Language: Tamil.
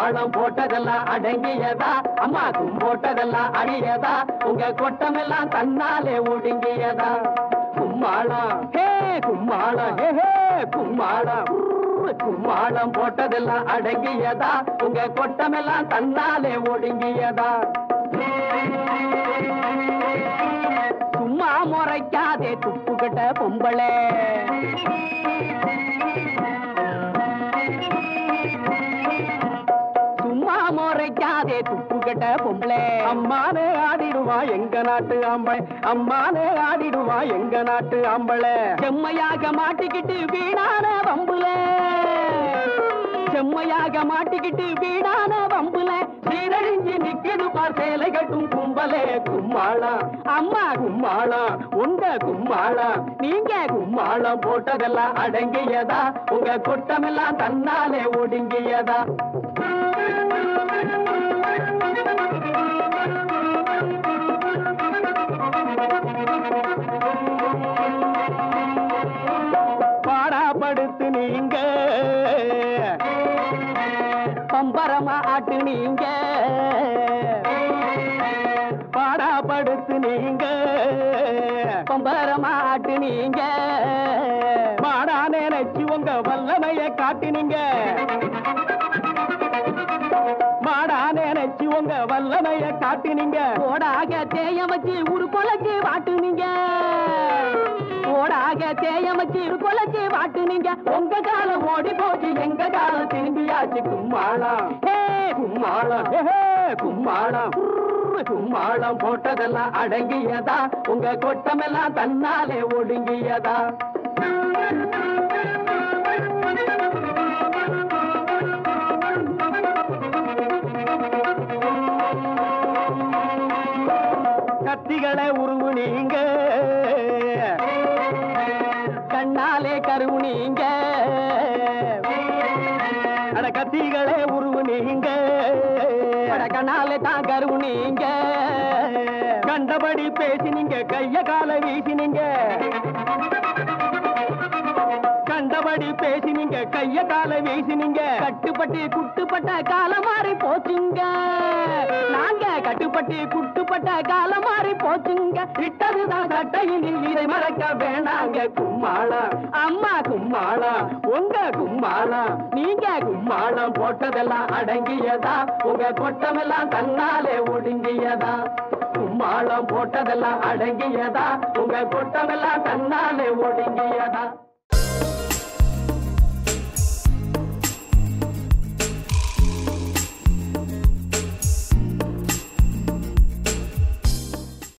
கும்மாளம் போட்டதெல்லாம் அடங்கியதா அம்மா கும்போட்டதெல்லாம் அழியதா உங்க கொட்டமெல்லாம் தன்னாலே ஒடுங்கியதா கும்மாளம் ஹே கும்மாளம் ஹே ஹே கும்மாளம் உர்ரு, கும்மாளம் போட்டதெல்லாம் அடங்கியதா உங்க கொட்டமெல்லாம் தன்னாலே ஒடுங்கியதா சும்மா முறைக்காதே துப்புக்கிட்ட பொம்பளை சும்மா முறைக்காதே துப்புக்கிட்ட பொம்பளை அம்மானே ஆடிடுவா எங்க நாட்டு ஆம்பளை அம்மானே ஆடிடுவா எங்க நாட்டு ஆம்பளை செம்மையாக மாட்டிக்கிட்டு வீணான வம்புல செம்மையாக மாட்டிக்கிட்டு வீணான வம்புல சீரழிஞ்சு நிக்குது பார் சேலை கட்டும் கும்பலே கும்மாளம் அம்மா கும்மாளம் உங்க கும்மாளம் நீங்க கும்மாளம் போட்டதெல்லாம் அடங்கியதா உங்க கொட்டமெல்லாம் தன்னாலே ஒடுங்கியதா பாடாப்படுத்து நீங்க பம்பரமா ஆட்டு நீங்க பாடாப்படுத்து நீங்க பம்பரமா ஆட்டு நீங்க மாடா நினைச்சு உங்க வல்லமைய காட்டினீங்க மாடா நினைச்சு உங்க வல்லமைய காட்டினீங்க ஓடாக தேய வச்சு ஒரு கொலைக்கு வாட்டுனீங்க ஓடாக தேய வச்சு ஒரு கொலைக்கு வாட்டுனீங்க உங்க காலம் ஓடி போச்சு எங்க காலம் திரும்பியாச்சு கும்மாளம் ஹே கும்மாளம் ஹே ஹே, கும்மாளம் உர்ரு, கும்மாளம் போட்டதெல்லாம் அடங்கியதா உங்க கொட்டமெல்லாம் தன்னாலே ஒடுங்கியதா கத்திகளை உருவு நீங்க கண்ணாலே கருவுனீங்க அட கத்திகளை உருவு நீங்க கண்ணாலே தான் கருவுனீங்க கண்டபடி பேசினீங்க கைய கால வீசினீங்க கண்டபடி பேசினீங்க கைய கால வீசினீங்க கட்டுப்பட்டு குட்டுப்பட்ட காலம் மாறி போச்சுங்க நாங்க கட்டுப்பட்டு குட்டுப்பட்ட காலம் மாறி போச்சுங்க இட்டதுதான் சட்டையில் இதை மறக்க வேணாங்க கும்மாளம் அம்மா கும்மாளம் உங்க கும்மாளம் நீங்க கும்மாளம் போட்டதெல்லாம் அடங்கியதா உங்க கொட்டமெல்லாம் தன்னாலே ஒடுங்கியதா கும்மாளம் போட்டதெல்லாம் அடங்கியதா உங்க கொட்டமெல்லாம் தன்னாலே ஒடுங்கியதா